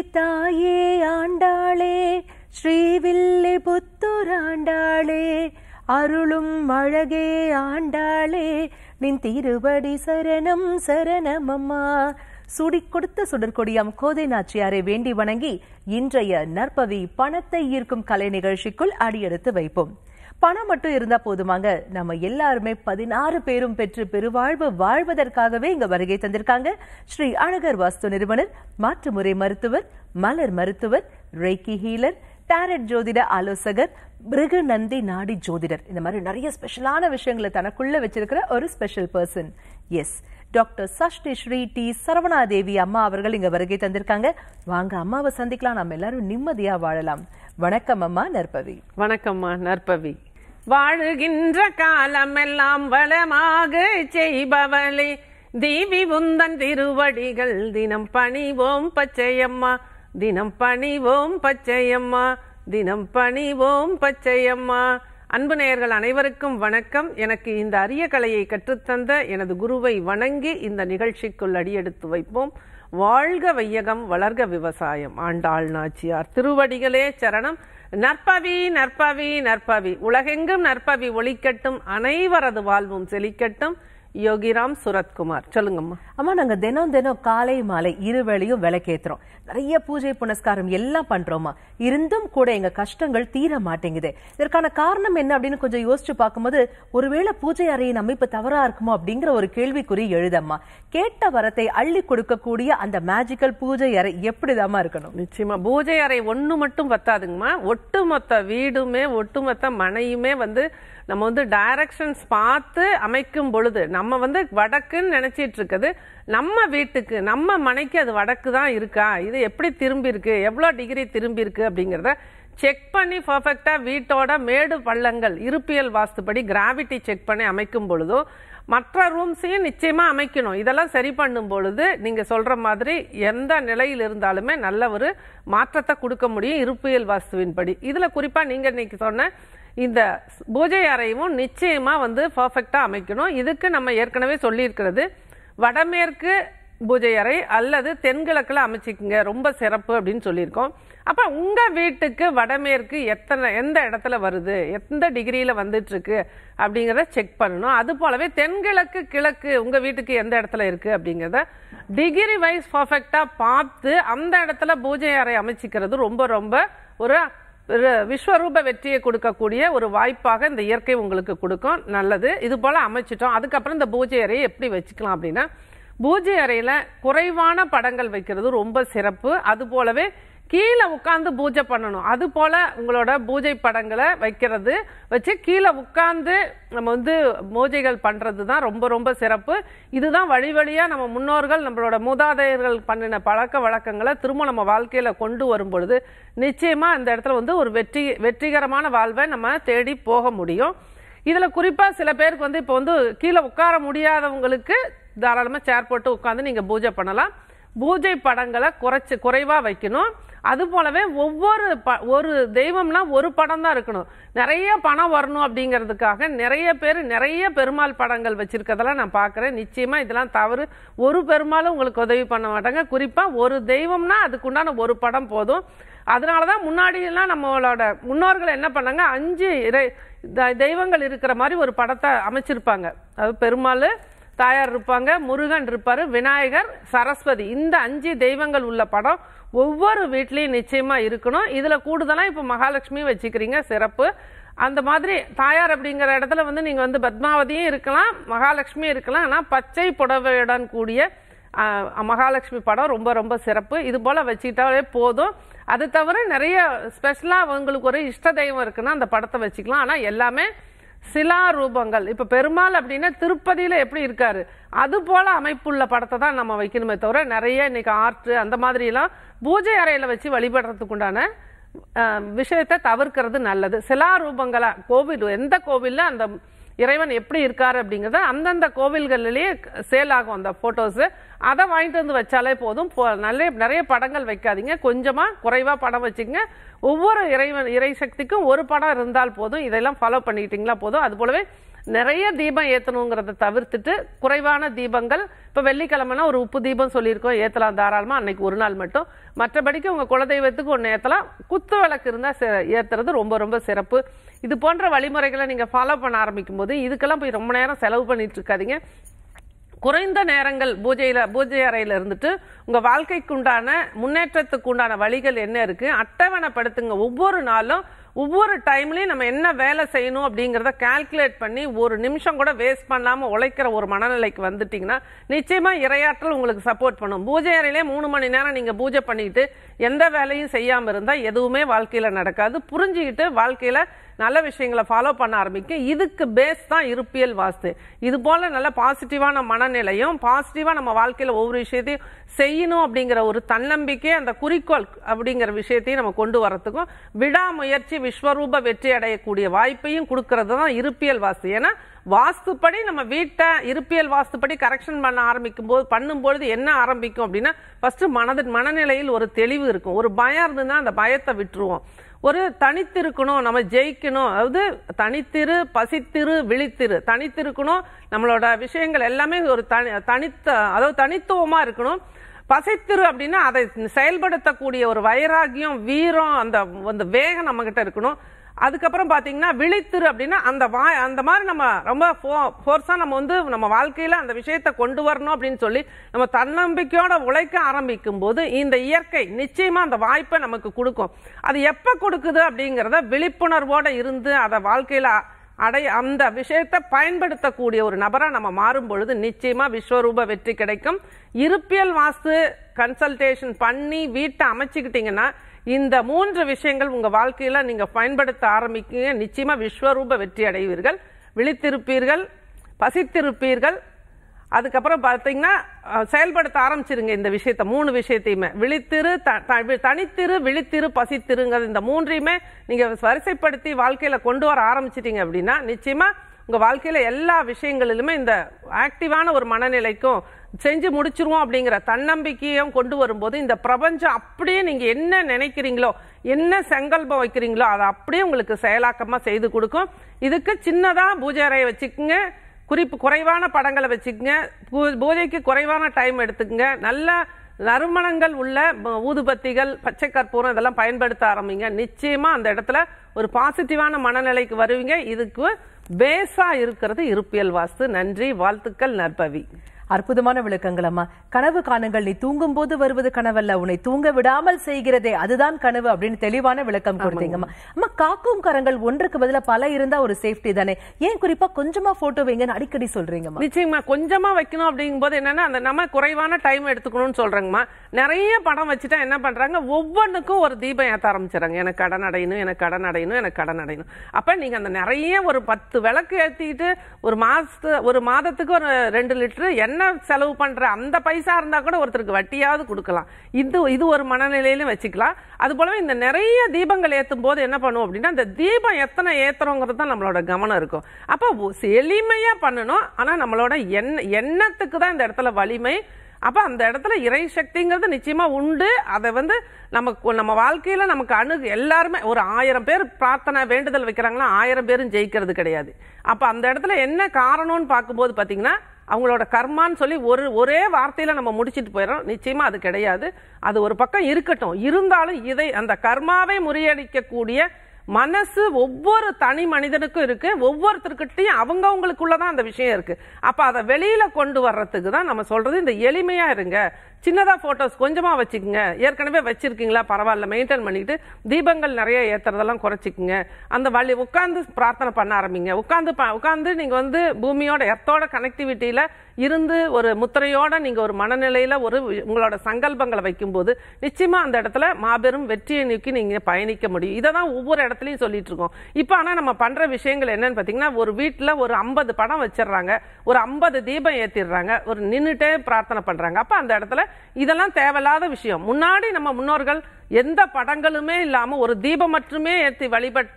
தாயே ஆண்டாளே ஸ்ரீவில்லி புத்துராண்டாளே அருளும் அழகே ஆண்டாளே நின் திருவடி சரணம் சரணமம்மா சுடிக் கொடுத்த சுடற்கொடியாம் கோதை நாச்சியாரை வேண்டி வணங்கி இன்றைய நற்பவி பணத்தை ஈர்க்கும் கலை நிகழ்ச்சிக்குள் அடியெடுத்து வைப்போம் பணம் மட்டும் இருந்தா போதுமாங்க நம்ம எல்லாருமே பதினாறு பேரும் பெற்று பெருவாழ்வு வாழ்வதற்காகவே இங்க வருகை தந்திருக்காங்க ஸ்ரீ அழகர் வாஸ்து நிறுவனர் மாற்றுமுறை மருத்துவர் மலர் மருத்துவர் ரேக்கி ஹீலர் டாரட் ஜோதிட ஆலோசகர் பிருகு நந்தி நாடி ஜோதிடர் இந்த மாதிரி நிறைய ஸ்பெஷலான விஷயங்களை தனக்குள்ள வச்சிருக்கிற ஒரு special person S doctor Sashti Sri D Saravanadevi அம்மா அவர்கள் இங்க வருகை தந்திருக்காங்க வாங்க அம்மாவை சந்திக்கலாம் நம்ம எல்லாரும் நிம்மதியா வாழலாம் வணக்கம் அம்மா நற்பவி வணக்கம்மா நற்பவி வாழுகின்ற காலமெல்லாம் வளமாக செய்பவளே தீவி உந்தன் திருவடிகள் தினம் பணிவோம் பச்சையம்மா தினம் பணிவோம் பச்சையம்மா தினம் பணிவோம் பச்சையம்மா அன்பு நேயர்கள் அனைவருக்கும் வணக்கம் எனக்கு இந்த அரிய கலையை கற்றுத்தந்த எனது குருவை வணங்கி இந்த நிகழ்ச்சிக்குள் அடியெடுத்து வைப்போம் வாழ்க வையகம் வளர்க விவசாயம் ஆண்டாள் நாச்சியார் திருவடிகளே சரணம் நற்பவி நற்பவி நற்பவி உலகெங்கும் நற்பவி ஒளிக்கட்டும் அனைவரது வாழ்வும் செழிக்கட்டும் யோகிராம் சுரத்குமார் சொல்லுங்கம்மா அம்மா நாங்க தினம் தினம் காலை மாலை இருவேளையும் விளக்கேத்துறோம் நிறைய பூஜை புனஸ்காரம் எல்லாம் பண்றோமா இருந்தும் கூட எங்க கஷ்டங்கள் தீர மாட்டேங்குது இதற்கான காரணம் என்ன அப்படின்னு கொஞ்சம் யோசிச்சு பார்க்கும்போது ஒருவேளை பூஜை அறையின் அமைப்பு தவறா இருக்குமோ அப்படிங்கிற ஒரு கேள்விக்குறி எழுதம்மா கேட்ட வரத்தை அள்ளி கொடுக்கக்கூடிய அந்த மேஜிக்கல் பூஜை அறை எப்படிதாம்மா இருக்கணும் நிச்சயமா பூஜை அறை ஒண்ணு மட்டும் பத்தாதுங்கம்மா ஒட்டுமொத்த வீடுமே ஒட்டுமொத்த மனையுமே வந்து நம்ம வந்து டைரக்ஷன்ஸ் பார்த்து அமைக்கும் பொழுது நம்ம வந்து வடக்குன்னு நினைச்சிட்டு இருக்குது நம்ம வீட்டுக்கு நம்ம மனைக்கு அது வடக்கு தான் இருக்கா இது எப்படி திரும்பி இருக்கு எவ்வளோ டிகிரி திரும்பி இருக்கு அப்படிங்கிறத செக் பண்ணி பர்ஃபெக்டா வீட்டோட மேடு பள்ளங்கள் இருப்பியல் வாஸ்துப்படி கிராவிட்டி செக் பண்ணி அமைக்கும் பொழுதோ மற்ற ரூம்ஸையும் நிச்சயமா அமைக்கணும் இதெல்லாம் சரி பண்ணும் பொழுது நீங்க சொல்ற மாதிரி எந்த நிலையில் இருந்தாலுமே நல்ல ஒரு மாற்றத்தை கொடுக்க முடியும் இருப்பியல் வாஸ்துவின்படி இதுல குறிப்பா நீங்க இன்னைக்கு சொன்ன இந்த பூஜை அறையும் நிச்சயமா வந்து பர்ஃபெக்டா அமைக்கணும் இதுக்கு நம்ம ஏற்கனவே சொல்லியிருக்கிறது வடமேற்கு பூஜை அறை அல்லது தென்கிழக்குல அமைச்சிக்கங்க ரொம்ப சிறப்பு அப்படின்னு சொல்லியிருக்கோம் அப்ப உங்க வீட்டுக்கு வடமேற்கு எத்தனை எந்த இடத்துல வருது எந்த டிகிரியில வந்துட்டு இருக்கு அப்படிங்கிறத செக் பண்ணணும் அது போலவே தென்கிழக்கு கிழக்கு உங்க வீட்டுக்கு எந்த இடத்துல இருக்கு அப்படிங்கிறத டிகிரி வைஸ் பர்ஃபெக்டா பார்த்து அந்த இடத்துல பூஜை அறை அமைச்சிக்கிறது ரொம்ப ரொம்ப ஒரு ஒரு விஸ்வரூப வெற்றியை கொடுக்கக்கூடிய ஒரு வாய்ப்பாக இந்த இயற்கை உங்களுக்கு கொடுக்கும் நல்லது இது போல அமைச்சிட்டோம் அதுக்கப்புறம் இந்த பூஜை அறையை எப்படி வச்சுக்கலாம் அப்படின்னா பூஜை அறையில குறைவான படங்கள் வைக்கிறது ரொம்ப சிறப்பு அது போலவே கீழே உட்கார்ந்து பூஜை பண்ணணும் அது போல உங்களோட பூஜை படங்களை வைக்கிறது வச்சு கீழே உட்கார்ந்து நம்ம வந்து பூஜைகள் பண்றது தான் ரொம்ப ரொம்ப சிறப்பு இதுதான் வழி வழியா நம்ம முன்னோர்கள் நம்மளோட மூதாதையர்கள் பண்ணின பழக்க வழக்கங்களை திரும்ப நம்ம வாழ்க்கையில கொண்டு வரும் பொழுது நிச்சயமா அந்த இடத்துல வந்து ஒரு வெற்றி வெற்றிகரமான வாழ்வை நம்ம தேடி போக முடியும் இதுல குறிப்பா சில பேருக்கு வந்து இப்போ வந்து கீழே உட்கார முடியாதவங்களுக்கு தாராளமா சேர் போட்டு உட்காந்து நீங்க பூஜை பண்ணலாம் பூஜை படங்களை குறைச்சு குறைவா வைக்கணும் அது போலவே ஒவ்வொரு ப- ஒரு தெய்வம்னா ஒரு படம் தான் இருக்கணும் நிறைய பணம் வரணும் அப்படிங்கிறதுக்காக நிறைய பேர் நிறைய பெருமாள் படங்கள் வச்சிருக்கதெல்லாம் நான் பார்க்குறேன் நிச்சயமா இதெல்லாம் தவறு ஒரு பெருமாளும் உங்களுக்கு உதவி பண்ண மாட்டாங்க குறிப்பா ஒரு தெய்வம்னா அதுக்குண்டான ஒரு படம் போதும் அதனால தான் முன்னாடி எல்லாம் நம்மளோட முன்னோர்கள் என்ன பண்ணாங்க அஞ்சு இறை த- தெய்வங்கள் இருக்கிற மாதிரி ஒரு படத்தை அமைச்சிருப்பாங்க அது பெருமாள் தாயார் இருப்பாங்க முருகன் இருப்பாரு விநாயகர் சரஸ்வதி இந்த அஞ்சு தெய்வங்கள் உள்ள படம் ஒவ்வொரு வீட்லயும் நிச்சயமா இருக்கணும் இதுல கூடுதலா இப்ப மகாலட்சுமி வச்சுக்கிறீங்க சிறப்பு அந்த மாதிரி தாயார் அப்படிங்கிற இடத்துல வந்து நீங்க வந்து பத்மாவதியும் இருக்கலாம் மகாலட்சுமியும் இருக்கலாம் ஆனா பச்சை புடவையுடன் கூடிய ஆஹ், மகாலட்சுமி படம் ரொம்ப ரொம்ப சிறப்பு இது போல வச்சுக்கிட்டாலே போதும் அது தவிர நிறைய ஸ்பெஷலா உங்களுக்கு ஒரு இஷ்ட தெய்வம் இருக்குன்னா அந்த படத்தை வச்சுக்கலாம் ஆனா எல்லாமே சிலா ரூபங்கள் இப்ப பெருமாள் அப்படின்னா திருப்பதியில எப்படி இருக்காரு அது போல அமைப்புள்ள படத்தை தான் நம்ம வைக்கணுமே தவிர நிறைய இன்னைக்கு ஆர்ட் அந்த மாதிரி எல்லாம் பூஜை அறையில வச்சு வழிபடுறதுக்கு உண்டான அஹ், விஷயத்தை தவிர்க்கிறது நல்லது சிலா ரூபங்களா கோவில் எந்த கோவில்ல அந்த இறைவன் எப்படி இருக்காரு அப்படிங்கறத அந்தந்த கோவில்களிலேயே சேல் ஆகும் அந்த போட்டோஸ் அதை வாங்கிட்டு வந்து வச்சாலே போதும் போ- நல்ல நிறைய படங்கள் வைக்காதீங்க கொஞ்சமா குறைவா படம் வச்சுக்கங்க ஒவ்வொரு இறைவன் இறை சக்திக்கும் ஒரு படம் இருந்தால் போதும் இதெல்லாம் ஃபாலோ பண்ணிக்கிட்டீங்களா போதும் அது போலவே நிறைய தீபம் ஏத்தணுங்கிறத தவிர்த்துட்டு குறைவான தீபங்கள் இப்ப வெள்ளிக்கிழமைனா ஒரு உப்பு தீபம் சொல்லியிருக்கோம் ஏத்தலாம் தாராளமா அன்னைக்கு ஒரு நாள் மட்டும் மற்றபடிக்கு உங்க குலதெய்வத்துக்கு ஒன்று ஏத்தலாம் குத்து விளக்கு இருந்தா சி- ஏத்துறது ரொம்ப ரொம்ப சிறப்பு இது போன்ற வழிமுறைகளை நீங்க ஃபாலோ பண்ண ஆரம்பிக்கும் போது இதுக்கெல்லாம் போய் ரொம்ப நேரம் செலவு பண்ணிட்டு இருக்காதீங்க குறைந்த நேரங்கள் பூஜையில பூஜை அறையில இருந்துட்டு உங்க வாழ்க்கைக்கு உண்டான முன்னேற்றத்துக்கு உண்டான வழிகள் என்ன இருக்கு அட்டவணைப்படுத்துங்க ஒவ்வொரு நாளும் ஒவ்வொரு டைம்லயும் நம்ம என்ன வேலை செய்யணும் அப்படிங்கறத கால்குலேட் பண்ணி ஒரு நிமிஷம் கூட வேஸ்ட் பண்ணாம உழைக்கிற ஒரு மனநிலைக்கு வந்துட்டீங்கன்னா நிச்சயமா இரையாற்றல் உங்களுக்கு சப்போர்ட் பண்ணும் பூஜை அறையிலே மூணு மணி நேரம் நீங்க பூஜை பண்ணிட்டு எந்த வேலையும் செய்யாம இருந்தா எதுவுமே வாழ்க்கையில நடக்காது புரிஞ்சுக்கிட்டு வாழ்க்கையில நல்ல விஷயங்களை ஃபாலோ பண்ண ஆரம்பிக்க இதுக்கு பேஸ் தான் இருப்பியல் வாஸ்து இது போல நல்ல பாசிட்டிவான மனநிலையும் பாசிட்டிவா நம்ம வாழ்க்கையில ஒவ்வொரு விஷயத்தையும் செய்யணும் அப்படிங்கிற ஒரு தன்னம்பிக்கை அந்த குறிக்கோள் அப்படிங்கிற விஷயத்தையும் நம்ம கொண்டு வரத்துக்கும் விடாமுயற்சி விஸ்வரூப வெற்றி அடையக்கூடிய வாய்ப்பையும் கொடுக்கறது தான் இருப்பியல் வாஸ்து ஏன்னா வாஸ்துப்படி நம்ம வீட்டை இருப்பியல் வாஸ்துப்படி கரெக்ஷன் பண்ண ஆரம்பிக்கும் போது பண்ணும்பொழுது என்ன ஆரம்பிக்கும் அப்படின்னா ஃபர்ஸ்ட் மனது மனநிலையில் ஒரு தெளிவு இருக்கும் ஒரு பயம் இருந்ததுன்னா அந்த பயத்தை விட்டுருவோம் ஒரு தனித்திருக்கணும் நம்ம ஜெயிக்கணும் அதாவது தனித்திரு பசித்திரு விழித்திரு தனித்திருக்கணும் நம்மளோட விஷயங்கள் எல்லாமே ஒரு தனி தனித்த அதாவது தனித்துவமா இருக்கணும் பசைத்திரு அப்படின்னா அதை செயல்படுத்தக்கூடிய ஒரு வைராகியம் வீரம் அந்த அந்த வேகம் நம்ம கிட்ட இருக்கணும் அதுக்கப்புறம் பாத்தீங்கன்னா விழித்திரு அப்படின்னா அந்த வா அந்த மாதிரி நம்ம ரொம்ப ஃபோர்ஸா நம்ம வந்து நம்ம வாழ்க்கையில அந்த விஷயத்தை கொண்டு வரணும் அப்படின்னு சொல்லி நம்ம தன்னம்பிக்கையோட உழைக்க ஆரம்பிக்கும் போது இந்த இயற்கை நிச்சயமா அந்த வாய்ப்பை நமக்கு கொடுக்கும் அது எப்ப கொடுக்குது அப்படிங்கறத விழிப்புணர்வோட இருந்து அதை வாழ்க்கையில அடை அந்த விஷயத்தை பயன்படுத்தக்கூடிய ஒரு நபரா நம்ம மாறும் பொழுது நிச்சயமா விஸ்வரூப வெற்றி கிடைக்கும் இருப்பியல் வாஸ்து கன்சல்டேஷன் பண்ணி வீட்டை அமைச்சுக்கிட்டீங்கன்னா இந்த மூன்று விஷயங்கள் உங்க வாழ்க்கையில நீங்க பயன்படுத்த ஆரம்பிக்கீங்க நிச்சயமா விஸ்வரூப வெற்றி அடைவீர்கள் விழித்திருப்பீர்கள் பசித்திருப்பீர்கள் அதுக்கப்புறம் பார்த்தீங்கன்னா அஹ், செயல்படுத்த ஆரம்பிச்சிருங்க இந்த விஷயத்த மூணு விஷயத்தையுமே விழித்திரு த- த- தனித்திரு விழித்திரு பசித்திருங்கிறது இந்த மூன்றையுமே நீங்க வரிசைப்படுத்தி வாழ்க்கையில கொண்டு வர ஆரம்பிச்சிட்டீங்க அப்படின்னா நிச்சயமா உங்க வாழ்க்கையில எல்லா விஷயங்களிலுமே இந்த ஆக்டிவான ஒரு மனநிலைக்கும் செஞ்சு முடிச்சிருவோம் அப்படிங்கிற தன்னம்பிக்கையும் கொண்டு வரும்போது இந்த பிரபஞ்சம் அப்படியே நீங்க என்ன நினைக்கிறீங்களோ என்ன சங்கல்பம் வைக்கிறீங்களோ அதை அப்படியே உங்களுக்கு செயலாக்கமா செய்து கொடுக்கும் இதுக்கு சின்னதா பூஜை அறையை வச்சுக்கோங்க குறிப்பு குறைவான படங்களை வச்சுக்கோங்க பூ- பூஜைக்கு குறைவான டைம் எடுத்துக்கங்க நல்ல நறுமணங்கள் உள்ள ப- ஊதுபத்திகள் பச்சை கற்பூரம் இதெல்லாம் பயன்படுத்த ஆரம்பிங்க நிச்சயமா அந்த இடத்துல ஒரு பாசிட்டிவான மனநிலைக்கு வருவீங்க இதுக்கு பேஸா இருக்கிறது இருப்பியல் வாஸ்து நன்றி வாழ்த்துக்கள் நற்பவி அற்புதமான விளக்கங்கள் அம்மா கனவு காணுங்கள் நீ தூங்கும் போது வருவது கனவல்ல உன்னை தூங்க விடாமல் செய்கிறதே அதுதான் கனவு அப்படின்னு தெளிவான விளக்கம் கொடுத்தீங்கம்மா அம்மா காக்கும் கரங்கள் ஒன்றுக்கு பதிலா பல இருந்தா ஒரு சேஃப்டி தானே ஏன் குறிப்பா கொஞ்சமா போட்டோ வைங்கன்னு அடிக்கடி சொல்றீங்கம்மா நிச்சயமா கொஞ்சமா வைக்கணும் அப்படிங்கும் போது என்னன்னா அந்த நம்ம குறைவான டைம் எடுத்துக்கணும்னு சொல்றாங்கம்மா நிறைய படம் வச்சுட்டா என்ன பண்றாங்க ஒவ்வொன்றுக்கும் ஒரு தீபம் ஏத்த ஆரம்பிச்சிடறாங்க எனக்கு கடன் அடையணும் எனக்கு கடன் அடையணும் எனக்கு கடன் அடையணும் அப்ப நீங்க அந்த நிறைய ஒரு பத்து விளக்கு ஏத்திட்டு ஒரு மாசத்து ஒரு மாதத்துக்கு ஒரு ரெண்டு லிட்டர் எண்ணெய் செலவு பண்ற அந்த பைசா இருந்தா கூட ஒருத்தருக்கு வட்டியாவது கொடுக்கலாம் இது இது ஒரு மனநிலையிலும் வச்சுக்கலாம் அது போலவே இந்த நிறைய தீபங்கள் ஏத்தும் போது என்ன பண்ணுவோம் அப்படின்னா அந்த தீபம் எத்தனை ஏத்துறோங்கிறது தான் நம்மளோட கவனம் இருக்கும் அப்ப ஒ- எளிமையா பண்ணணும் ஆனா நம்மளோட எண்ண எண்ணத்துக்கு தான் இந்த இடத்துல வலிமை அப்ப அந்த இடத்துல இறை சக்திங்கிறது நிச்சயமா உண்டு அதை வந்து நமக்கு நம்ம வாழ்க்கையில நமக்கு அணுகு எல்லாருமே ஒரு ஆயிரம் பேர் பிரார்த்தனை வேண்டுதல் வைக்கிறாங்கன்னா ஆயிரம் பேரும் ஜெயிக்கிறது கிடையாது அப்ப அந்த இடத்துல என்ன காரணம்னு பார்க்கும்போது பாத்தீங்கன்னா அவங்களோட கர்மான்னு சொல்லி ஒரு ஒரே வார்த்தையில நம்ம முடிச்சிட்டு போயிடறோம் நிச்சயமா அது கிடையாது அது ஒரு பக்கம் இருக்கட்டும் இருந்தாலும் இதை அந்த கர்மாவை முறியடிக்கக்கூடிய மனசு ஒவ்வொரு தனி மனிதனுக்கும் இருக்கு ஒவ்வொருத்தருக்கிட்டையும் அவங்கவுங்களுக்குள்ளதான் அந்த விஷயம் இருக்கு அப்ப அதை வெளியில கொண்டு வர்றதுக்கு தான் நம்ம சொல்றது இந்த எளிமையா இருங்க சின்னதா போட்டோஸ் கொஞ்சமா வச்சுக்கோங்க ஏற்கனவே வச்சிருக்கீங்களா பரவாயில்ல மெயின்டைன் பண்ணிட்டு தீபங்கள் நிறைய ஏத்துறதெல்லாம் குறைச்சிக்கங்க அந்த வழி உட்கார்ந்து பிரார்த்தனை பண்ண ஆரம்பிங்க உட்கார்ந்து ப- உட்கார்ந்து நீங்க வந்து பூமியோட எர்த்தோட கனெக்டிவிட்டியில இருந்து ஒரு முத்திரையோட நீங்க ஒரு மனநிலையில ஒரு வி- உங்களோட சங்கல்பங்களை வைக்கும்போது நிச்சயமா அந்த இடத்துல மாபெரும் வெற்றியை நோக்கி நீங்க பயணிக்க முடியும் இதை தான் ஒவ்வொரு இடத்துலயும் சொல்லிட்டு இருக்கோம் இப்போ ஆனா நம்ம பண்ற விஷயங்கள் என்னன்னு பாத்தீங்கன்னா ஒரு வீட்டுல ஒரு ஐம்பது படம் வச்சிடுறாங்க ஒரு ஐம்பது தீபம் ஏத்திடுறாங்க ஒரு நின்னுட்டே பிரார்த்தனை பண்றாங்க அப்ப அந்த இடத்துல இதெல்லாம் தேவையில்லாத விஷயம் முன்னாடி நம்ம முன்னோர்கள் எந்த படங்களுமே இல்லாம ஒரு தீபம் மட்டுமே ஏத்தி வழிபட்ட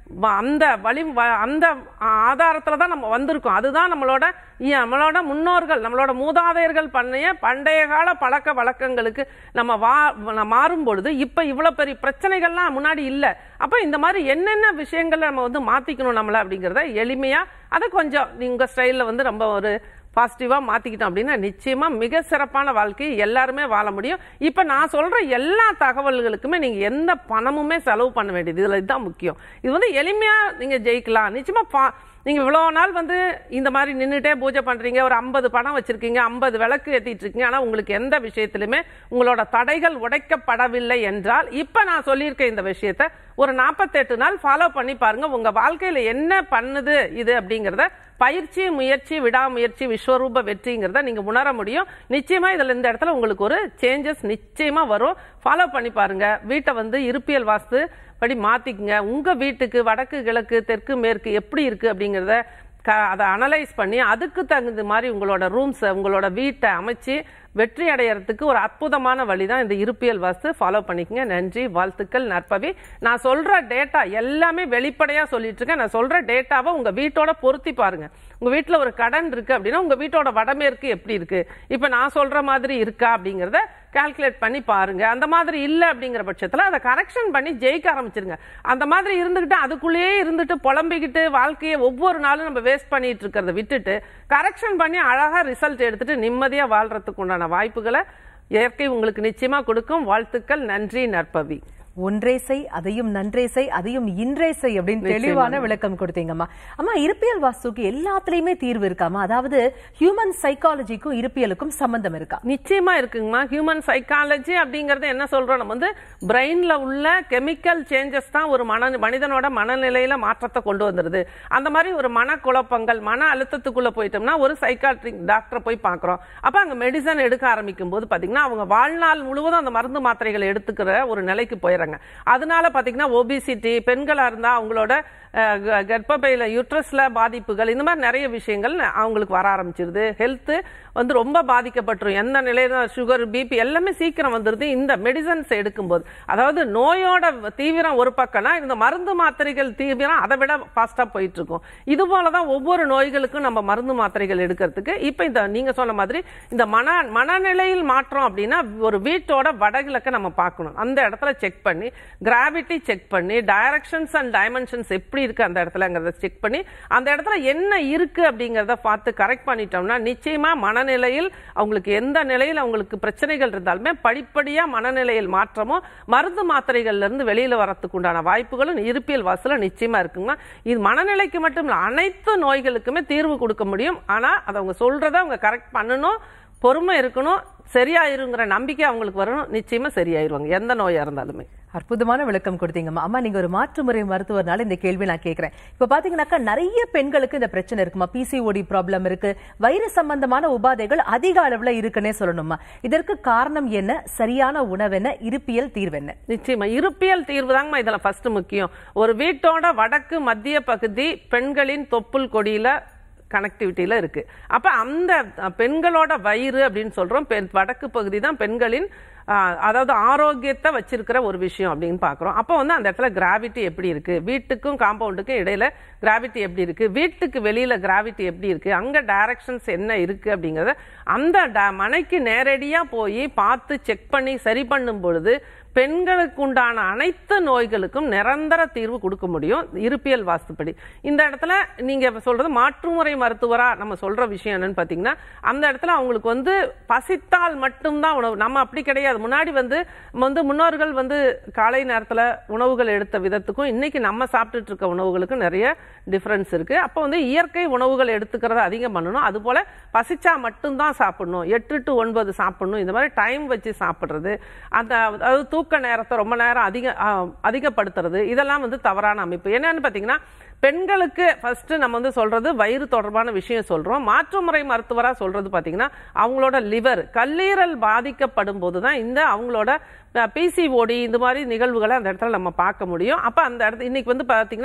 வ- அந்த வழி வ- அந்த ஆதாரத்துல தான் நம்ம வந்திருக்கோம் அதுதான் நம்மளோட இ- நம்மளோட முன்னோர்கள் நம்மளோட மூதாதையர்கள் பண்ணிய பண்டைய கால பழக்க வழக்கங்களுக்கு நம்ம வா ந- மாறும் பொழுது இப்ப இவ்வளவு பெரிய பிரச்சனைகள்லாம் முன்னாடி இல்ல அப்ப இந்த மாதிரி என்னென்ன விஷயங்களை நம்ம வந்து மாத்திக்கணும் நம்மள அப்படிங்கறத எளிமையா அதை கொஞ்சம் உங்க ஸ்டைல்ல வந்து ரொம்ப ஒரு பாசிட்டிவா மாத்திக்கிட்டோம் அப்படின்னா நிச்சயமா மிக சிறப்பான வாழ்க்கையை எல்லாருமே வாழ முடியும் இப்ப நான் சொல்ற எல்லா தகவல்களுக்குமே நீங்க எந்த பணமுமே செலவு பண்ண வேண்டியது இதுல இதுதான் முக்கியம் இது வந்து எளிமையா நீங்க ஜெயிக்கலாம் நிச்சயமா பா- நீங்க இவ்வளவு நாள் வந்து இந்த மாதிரி நின்னுட்டே பூஜை பண்றீங்க ஒரு ஐம்பது பணம் வச்சிருக்கீங்க ஐம்பது விளக்கு ஏத்திட்டு இருக்கீங்க ஆனா உங்களுக்கு எந்த விஷயத்திலுமே உங்களோட தடைகள் உடைக்கப்படவில்லை என்றால் இப்ப நான் சொல்லியிருக்க இந்த விஷயத்த ஒரு நாற்பத்தெட்டு நாள் ஃபாலோ பண்ணி பாருங்க உங்க வாழ்க்கையில என்ன பண்ணுது இது அப்படிங்கறத பயிற்சி முயற்சி விடாமுயற்சி விஸ்வரூப வெற்றிங்கிறத நீங்க உணர முடியும் நிச்சயமா இதுல இந்த இடத்துல உங்களுக்கு ஒரு சேஞ்சஸ் நிச்சயமா வரும் ஃபாலோ பண்ணி பாருங்க வீட்டை வந்து இருப்பியல் வாஸ்து படி மாத்திக்குங்க உங்க வீட்டுக்கு வடக்கு கிழக்கு தெற்கு மேற்கு எப்படி இருக்கு அப்படிங்கறத க- அதை அனலைஸ் பண்ணி அதுக்கு தகுந்த மாதிரி உங்களோட ரூம்ஸை உங்களோட வீட்டை அமைச்சு வெற்றி அடையறதுக்கு ஒரு அற்புதமான வழி தான் இந்த இருப்பியல் வாஸ்து ஃபாலோ பண்ணிக்கங்க நன்றி வாழ்த்துக்கள் நற்பவி நான் சொல்ற டேட்டா எல்லாமே வெளிப்படையா சொல்லிட்டு இருக்கேன் நான் சொல்ற டேட்டாவை உங்க வீட்டோட பொருத்தி பாருங்க உங்க வீட்ல ஒரு கடன் இருக்கு அப்படின்னா உங்க வீட்டோட வடமேற்கு எப்படி இருக்கு இப்ப நான் சொல்ற மாதிரி இருக்கா அப்படிங்கறத கால்குலேட் பண்ணி பாருங்க அந்த மாதிரி இல்ல அப்படிங்கிற பட்சத்துல அதை கரெக்ஷன் பண்ணி ஜெயிக்க ஆரம்பிச்சிருங்க அந்த மாதிரி இருந்துகிட்டு அதுக்குள்ளேயே இருந்துட்டு புலம்பிக்கிட்டு வாழ்க்கையை ஒவ்வொரு நாளும் நம்ம வேஸ்ட் பண்ணிட்டு இருக்கிறத விட்டுட்டு கரெக்ஷன் பண்ணி அழகா ரிசல்ட் எடுத்துட்டு நிம்மதியா வாழ்றதுக்கு உண்டான வாய்ப்புகளை இயற்கை உங்களுக்கு நிச்சயமா கொடுக்கும் வாழ்த்துக்கள் நன்றி நற்பவி ஒன்றே செய் அதையும் நன்றே செய் அதையும் இன்றே செய் அப்படின்னு தெளிவான விளக்கம் கொடுத்தீங்கம்மா அம்மா இருப்பியல் வாஸ்துக்கு எல்லாத்துலயுமே தீர்வு இருக்காமா அதாவது ஹியூமன் சைக்காலஜிக்கும் இருப்பியலுக்கும் சம்பந்தம் இருக்கா நிச்சயமா இருக்குங்கம்மா ஹியூமன் சைக்காலஜி அப்படிங்கறது என்ன சொல்றோம் நம்ம வந்து பிரெயின்ல உள்ள கெமிக்கல் சேஞ்சஸ் தான் ஒரு மன மனிதனோட மனநிலையில மாற்றத்தை கொண்டு வந்துருது அந்த மாதிரி ஒரு மனக்குழப்பங்கள் மன அழுத்தத்துக்குள்ள போயிட்டோம்னா ஒரு சைக்காட்ரிக் டாக்டரை போய் பார்க்கறோம் அப்ப அங்க மெடிசன் எடுக்க ஆரம்பிக்கும் போது பாத்தீங்கன்னா அவங்க வாழ்நாள் முழுவதும் அந்த மருந்து மாத்திரைகளை எடுத்துக்கிற ஒரு நிலைக்கு போயிடுறாங்க அதனால பாத்தீங்கன்னா ஒபிசிட்டி பெண்களா இருந்தா அவங்களோட அஹ், க- கர்ப்பப்பையில யூட்ரஸ்ல பாதிப்புகள் இந்த மாதிரி நிறைய விஷயங்கள் அவங்களுக்கு வர ஆரம்பிச்சிருது ஹெல்த் வந்து ரொம்ப பாதிக்கப்பட்டுரும் எந்த நிலையில சுகர் பிபி எல்லாமே சீக்கிரம் வந்துருது இந்த மெடிசன்ஸ் எடுக்கும்போது அதாவது நோயோட தீவிரம் ஒரு பக்கம்னா இந்த மருந்து மாத்திரைகள் தீவிரம் அதை விட ஃபாஸ்டா போயிட்டு இருக்கும் இது போலதான் ஒவ்வொரு நோய்களுக்கும் நம்ம மருந்து மாத்திரைகள் எடுக்கிறதுக்கு இப்ப இந்த நீங்க சொன்ன மாதிரி இந்த மன மனநிலையில் மாற்றம் அப்படின்னா ஒரு வீட்டோட வடகிழக்க நம்ம பார்க்கணும் அந்த இடத்துல செக் பண்ணி கிராவிட்டி செக் பண்ணி டைரக்ஷன்ஸ் அண்ட் டைமென்ஷன்ஸ் எப்படி இருக்கு அந்த இடத்துலங்கிறத செக் பண்ணி அந்த இடத்துல என்ன இருக்கு அப்படிங்கறத பார்த்து கரெக்ட் பண்ணிட்டோம்னா நிச்சயமா மனநிலையில் அவங்களுக்கு எந்த நிலையில் அவங்களுக்கு பிரச்சனைகள் இருந்தாலுமே படிப்படியா மனநிலையில் மாற்றமும் மருந்து மாத்திரைகள்ல இருந்து வெளியில வரத்துக்கு உண்டான வாய்ப்புகளும் இருப்பியல் வாசல நிச்சயமா இருக்குங்க இது மனநிலைக்கு மட்டும் இல்ல அனைத்து நோய்களுக்குமே தீர்வு கொடுக்க முடியும் ஆனா அதை அவங்க சொல்றதை அவங்க கரெக்ட் பண்ணணும் பொறுமை இருக்கணும் சரியாயிருங்கிற நம்பிக்கை அவங்களுக்கு வரணும் நிச்சயமா சரியாயிருவாங்க எந்த நோயா இருந்தாலுமே அற்புதமான விளக்கம் கொடுத்தீங்கம்மா அம்மா நீங்க ஒரு மாற்று முறை மருத்துவர்னால இந்த கேள்வி நான் கேட்கிறேன் இப்ப பாத்தீங்கன்னாக்கா நிறைய பெண்களுக்கு இந்த பிரச்சனை இருக்குமா பிசிஓடி ப்ராப்ளம் இருக்கு வயிறு சம்பந்தமான உபாதைகள் அதிக அளவுல இருக்குன்னே சொல்லணுமா இதற்கு காரணம் என்ன சரியான உணவென்ன இருப்பியல் தீர்வென்ன நிச்சயமா இருப்பியல் தீர்வு தாங்கம்மா இதுல ஃபர்ஸ்ட் முக்கியம் ஒரு வீட்டோட வடக்கு மத்திய பகுதி பெண்களின் தொப்புள் கொடியில கனெக்டிவிட்டியில இருக்கு அப்ப அந்த அஹ், பெண்களோட வயிறு அப்படின்னு சொல்றோம் பெண் வடக்கு பகுதி தான் பெண்களின் ஆஹ், அதாவது ஆரோக்கியத்தை வச்சிருக்கிற ஒரு விஷயம் அப்படின்னு பாக்குறோம் அப்போ வந்து அந்த இடத்துல கிராவிட்டி எப்படி இருக்கு வீட்டுக்கும் காம்பவுண்டுக்கும் இடையில கிராவிட்டி எப்படி இருக்கு வீட்டுக்கு வெளியில கிராவிட்டி எப்படி இருக்கு அங்க டைரக்ஷன்ஸ் என்ன இருக்கு அப்படிங்கறத அந்த ட- மனைக்கு நேரடியா போய் பார்த்து செக் பண்ணி சரி பண்ணும் பொழுது பெண்களுக்கு உண்டான அனைத்து நோய்களுக்கும் நிரந்தர தீர்வு கொடுக்க முடியும் இருப்பியல் வாஸ்துப்படி இந்த இடத்துல நீங்க சொல்றது மாற்றுமுறை மருத்துவரா நம்ம சொல்ற விஷயம் என்னன்னு பாத்தீங்கன்னா அந்த இடத்துல அவங்களுக்கு வந்து பசித்தால் மட்டும்தான் உணவு நம்ம அப்படி கிடையாது முன்னாடி வந்து நம்ம வந்து முன்னோர்கள் வந்து காலை நேரத்துல உணவுகள் எடுத்த விதத்துக்கும் இன்னைக்கு நம்ம சாப்பிட்டுட்டு இருக்க உணவுகளுக்கும் நிறைய டிஃபரன்ஸ் இருக்கு அப்போ வந்து இயற்கை உணவுகள் எடுத்துக்கிறத அதிகம் பண்ணணும் அது போல பசிச்சா மட்டும்தான் சாப்பிடணும் எட்டு டு ஒன்பது சாப்பிடணும் இந்த மாதிரி டைம் வச்சு சாப்பிடுறது அந்த அதாவது தூக்க நேரத்தை ரொம்ப நேரம் அதிக ஆ, அதிகப்படுத்துறது இதெல்லாம் வந்து தவறான அமைப்பு என்னன்னு பாத்தீங்கன்னா பெண்களுக்கு ஃபர்ஸ்ட் நம்ம வந்து சொல்றது வயிறு தொடர்பான விஷயம் சொல்றோம் மாற்று முறை மருத்துவரா சொல்றது பாத்தீங்கன்னா அவங்களோட லிவர் கல்லீரல் பாதிக்கப்படும் போது தான் இந்த அவங்களோட பிசிஓடி இந்த மாதிரி நிகழ்வுகளை அந்த இடத்துல நம்ம பார்க்க முடியும் அப்ப அந்த இடத்துல இன்னைக்கு வந்து பாத்தீங்கன்னா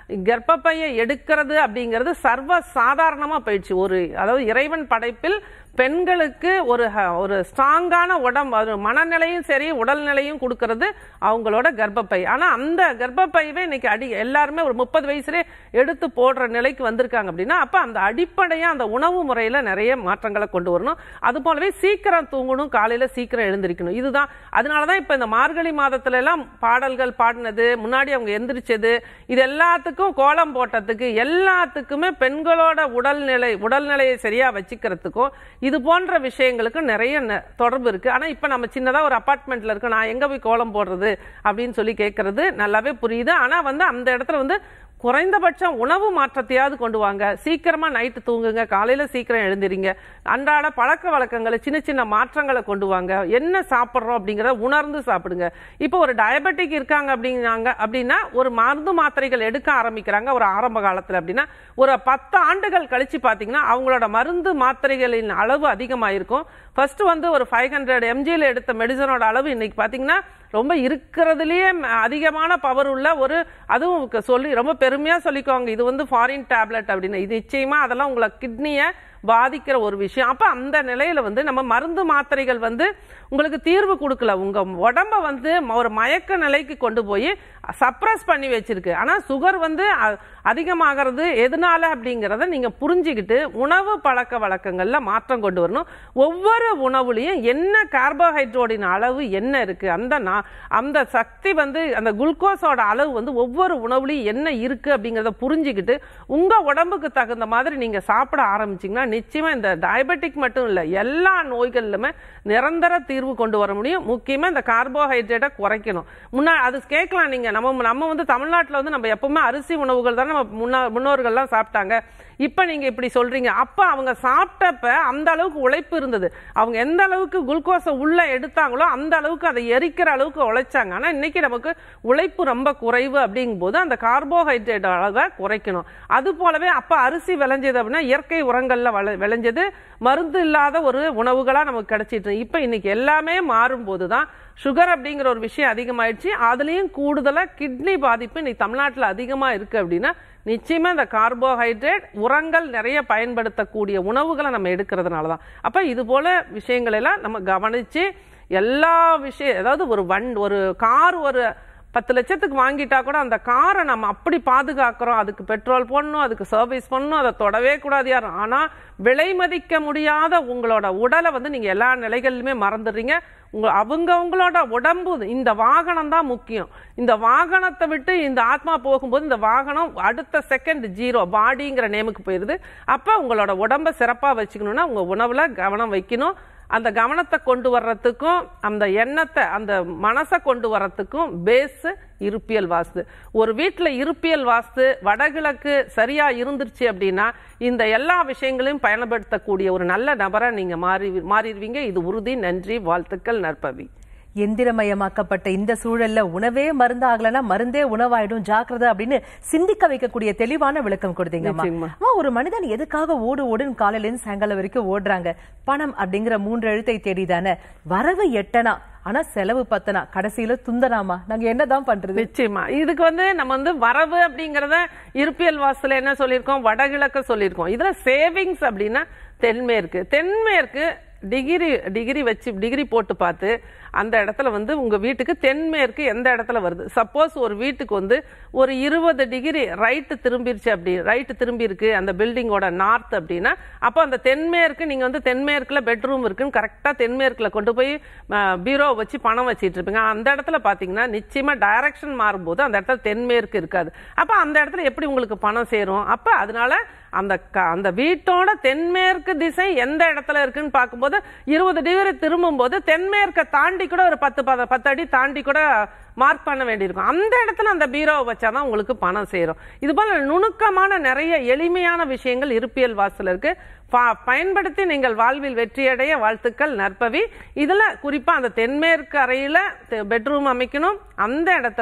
கர்ப்பப்பையை எடுக்கிறது அப்படிங்கிறது சர்வ சாதாரணமா போயிடுச்சு ஒரு அதாவது இறைவன் படைப்பில் பெண்களுக்கு ஒரு ஹ- ஒரு ஸ்ட்ராங்கான உடம்பு அது மனநிலையும் சரி உடல்நிலையும் கொடுக்கறது அவங்களோட கர்ப்பப்பை ஆனா அந்த கர்ப்பப்பையவே இன்னைக்கு அடி எல்லாருமே ஒரு முப்பது வயசுலயே எடுத்து போடுற நிலைக்கு வந்திருக்காங்க அப்படின்னா அப்ப அந்த அடிப்படையா அந்த உணவு முறையில நிறைய மாற்றங்களை கொண்டு வரணும் அது போலவே சீக்கிரம் தூங்கணும் காலையில சீக்கிரம் எழுந்திருக்கணும் இதுதான் அதனாலதான் இப்ப இந்த மார்கழி மாதத்துல எல்லாம் பாடல்கள் பாடினது முன்னாடி அவங்க எந்திரிச்சது இது எல்லாத்துக்கும் கோலம் போட்டதுக்கு எல்லாத்துக்குமே பெண்களோட உடல்நிலை உடல்நிலையை சரியா வச்சுக்கிறதுக்கும் இது போன்ற விஷயங்களுக்கு நிறைய ந- தொடர்பு இருக்கு ஆனா இப்ப நம்ம சின்னதா ஒரு அபார்ட்மெண்ட்ல இருக்கு நான் எங்க போய் கோலம் போடுறது அப்படின்னு சொல்லி கேட்கறது நல்லாவே புரியுது ஆனா வந்து அந்த இடத்துல வந்து குறைந்தபட்சம் உணவு மாற்றத்தையாவது கொண்டு வாங்க சீக்கிரமா நைட்டு தூங்குங்க காலையில சீக்கிரம் எழுந்திரிங்க அன்றாட பழக்க வழக்கங்களை சின்ன சின்ன மாற்றங்களை கொண்டு வாங்க என்ன சாப்பிட்றோம் அப்படிங்கறத உணர்ந்து சாப்பிடுங்க இப்போ ஒரு டயபெட்டிக் இருக்காங்க அப்படிங்கிறாங்க அப்படின்னா ஒரு மருந்து மாத்திரைகள் எடுக்க ஆரம்பிக்கிறாங்க ஒரு ஆரம்ப காலத்துல அப்படின்னா ஒரு பத்து ஆண்டுகள் கழிச்சு பாத்தீங்கன்னா அவங்களோட மருந்து மாத்திரைகளின் அளவு அதிகமாயிருக்கும் ஃபர்ஸ்ட் வந்து ஒரு ஃபைவ் ஹண்ட்ரட் எம்ஜியில் எடுத்த மெடிசனோட அளவு இன்னைக்கு பாத்தீங்கன்னா ரொம்ப இருக்கிறதுலயே ம- அதிகமான பவர் உள்ள ஒரு அதுவும் க- சொல்லி ரொம்ப பெருமையா சொல்லிக்கோங்க இது வந்து ஃபாரின் டேப்லெட் அப்படின்னு இது நிச்சயமா அதெல்லாம் உங்களை கிட்னியை பாதிக்கிற ஒரு விஷயம் அப்ப அந்த நிலையில வந்து நம்ம மருந்து மாத்திரைகள் வந்து உங்களுக்கு தீர்வு கொடுக்கல உங்க உடம்ப வந்து ம- ஒரு மயக்க நிலைக்கு கொண்டு போய் சப்ரஸ் பண்ணி வச்சிருக்கு ஆனா சுகர் வந்து அ- அதிகமாகிறது எதனால அப்படிங்கறத நீங்க புரிஞ்சுக்கிட்டு உணவு பழக்க வழக்கங்கள்ல மாற்றம் கொண்டு வரணும் ஒவ்வொரு உணவுலையும் என்ன கார்போஹைட்ரேட்டின் அளவு என்ன இருக்கு அந்த நா- அந்த சக்தி வந்து அந்த குளுக்கோஸோட அளவு வந்து ஒவ்வொரு உணவுலையும் என்ன இருக்கு அப்படிங்கறத புரிஞ்சுக்கிட்டு உங்க உடம்புக்கு தகுந்த மாதிரி நீங்க சாப்பிட ஆரம்பிச்சீங்கன்னா நிச்சயமா இந்த டயபெட்டிக் மட்டும் இல்ல எல்லா நோய்களிலுமே நிரந்தர தீர்வு கொண்டு வர முடியும் முக்கியமா இந்த கார்போஹைட்ரேட்டை குறைக்கணும் முன்னா அது கேட்கலாம் நீங்க நம்ம நம்ம வந்து தமிழ்நாட்டுல வந்து நம்ம எப்பவுமே அரிசி உணவுகள் தான் நம்ம முன்னா முன்னோர்கள்லாம் சாப்பிட்டாங்க இப்ப நீங்க இப்படி சொல்றீங்க அப்ப அவங்க சாப்பிட்டப்ப அந்த அளவுக்கு உழைப்பு இருந்தது அவங்க எந்த அளவுக்கு குளுக்கோஸை உள்ள எடுத்தாங்களோ அந்த அளவுக்கு அதை எரிக்கிற அளவுக்கு உழைச்சாங்க ஆனா இன்னைக்கு நமக்கு உழைப்பு ரொம்ப குறைவு அப்படிங்கும் போது அந்த கார்போஹைட்ரேட் அளவை குறைக்கணும் அது போலவே அப்ப அரிசி விளைஞ்சது அப்படின்னா இயற்கை உரங்கள்ல வள- விளைஞ்சது மருந்து இல்லாத ஒரு உணவுகளா நமக்கு கிடைச்சிட்டு இருக்கு. இப்ப இன்னைக்கு எல்லாமே மாறும்போது தான் சுகர் அப்படிங்கிற ஒரு விஷயம் அதிகமாயிடுச்சு அதுலயும் கூடுதலா கிட்னி பாதிப்பு இன்னைக்கு தமிழ்நாட்டுல அதிகமா இருக்கு அப்படின்னா நிச்சயமா இந்த கார்போஹைட்ரேட் உரங்கள் நிறைய பயன்படுத்தக்கூடிய உணவுகளை நம்ம எடுக்கிறதுனால தான் அப்ப இது போல விஷயங்கள் எல்லாம் நம்ம கவனிச்சு எல்லா விஷயம் அதாவது ஒரு வண் ஒரு கார் ஒரு பத்து லட்சத்துக்கு வாங்கிட்டா கூட அந்த காரை நம்ம அப்படி பாதுகாக்கிறோம் அதுக்கு பெட்ரோல் போடணும் அதுக்கு சர்வீஸ் பண்ணணும் அதை தொடவே கூடாது யாரும் ஆனா விலை மதிக்க முடியாத உங்களோட உடலை வந்து நீங்க எல்லா நிலைகளிலுமே மறந்துடுறீங்க உங்க அவங்க அவங்களோட உடம்பு இந்த வாகனம் தான் முக்கியம் இந்த வாகனத்தை விட்டு இந்த ஆத்மா போகும்போது இந்த வாகனம் அடுத்த செகண்ட் ஜீரோ பாடிங்கிற நேமுக்கு போயிருது அப்ப உங்களோட உடம்ப சிறப்பா வச்சுக்கணும்னா உங்க உணவுல கவனம் வைக்கணும் அந்த கவனத்தை கொண்டு வர்றதுக்கும் அந்த எண்ணத்தை அந்த மனசை கொண்டு வர்றதுக்கும் பேஸ் இருப்பியல் வாஸ்து ஒரு வீட்டில் இருப்பியல் வாஸ்து வடகிழக்கு சரியா இருந்துருச்சு அப்படின்னா இந்த எல்லா விஷயங்களையும் பயன்படுத்தக்கூடிய ஒரு நல்ல நபரா நீங்க மாறி மாறிடுவீங்க இது உறுதி நன்றி வாழ்த்துக்கள் நற்பவி எந்திரமயமாக்கப்பட்ட இந்த சூழல்ல உணவே மருந்து ஆகலன்னா மருந்தே உணவாயிடும் ஜாக்கிரதை அப்படின்னு சிந்திக்க வைக்கக்கூடிய தெளிவான விளக்கம் கொடுத்தீங்கம்மா நிச்சயமா. அம்மா, ஒரு மனிதன் எதுக்காக ஓடு ஓடுன்னு காலையில இருந்து சாயங்காலம் வரைக்கும் ஓடுறாங்க பணம் அப்படிங்கிற மூன்று எழுத்தை தேடிதானே வரவு எட்டனா ஆனா செலவு பத்தனா கடைசியில துந்தனாமா நாங்க என்னதான் பண்றது நிச்சயமா இதுக்கு வந்து நம்ம வந்து வரவு அப்படிங்கறத இருப்பியல் வாசல என்ன சொல்லியிருக்கோம் வடகிழக்கு சொல்லியிருக்கோம் இதுல சேவிங்ஸ் அப்படின்னா தென்மேற்கு தென்மேற்கு டிகிரி டிகிரி வச்சு டிகிரி போட்டு பார்த்து அந்த இடத்துல வந்து உங்க வீட்டுக்கு தென்மேற்கு எந்த இடத்துல வருது சப்போஸ் ஒரு வீட்டுக்கு வந்து ஒரு இருபது டிகிரி ரைட்டு திரும்பிருச்சு அப்படி ரைட்டு திரும்பி இருக்கு அந்த பில்டிங்கோட நார்த் அப்படின்னா அப்போ அந்த தென்மேற்கு நீங்க வந்து தென்மேற்குல பெட்ரூம் இருக்குன்னு கரெக்டா தென்மேற்குல கொண்டு போய் பீரோ வச்சு பணம் வச்சிட்டு இருப்பீங்க அந்த இடத்துல பாத்தீங்கன்னா நிச்சயமா டைரக்ஷன் மாறும்போது அந்த இடத்துல தென்மேற்கு இருக்காது அப்ப அந்த இடத்துல எப்படி உங்களுக்கு பணம் சேரும் அப்ப அதனால அந்த க- அந்த வீட்டோட தென்மேற்கு திசை எந்த இடத்துல இருக்குன்னு பார்க்கும்போது இருபது டிகிரி திரும்பும் போது தென்மேற்கை தாண்டி கூட ஒரு பத்து பத- பத்து அடி தாண்டி கூட மார்க் பண்ண வேண்டியிருக்கும் அந்த இடத்துல அந்த பீரோவை வச்சாதான் உங்களுக்கு பணம் சேரும் இது போல நுணுக்கமான நிறைய எளிமையான விஷயங்கள் இருப்பியல் வாசல் இருக்கு பா- பயன்படுத்தி நீங்கள் வாழ்வில் வெற்றியடைய வாழ்த்துக்கள் நற்பவி இதுல குறிப்பா அந்த தென்மேற்கு அறையில பெட்ரூம் அமைக்கணும் அந்த இடத்துல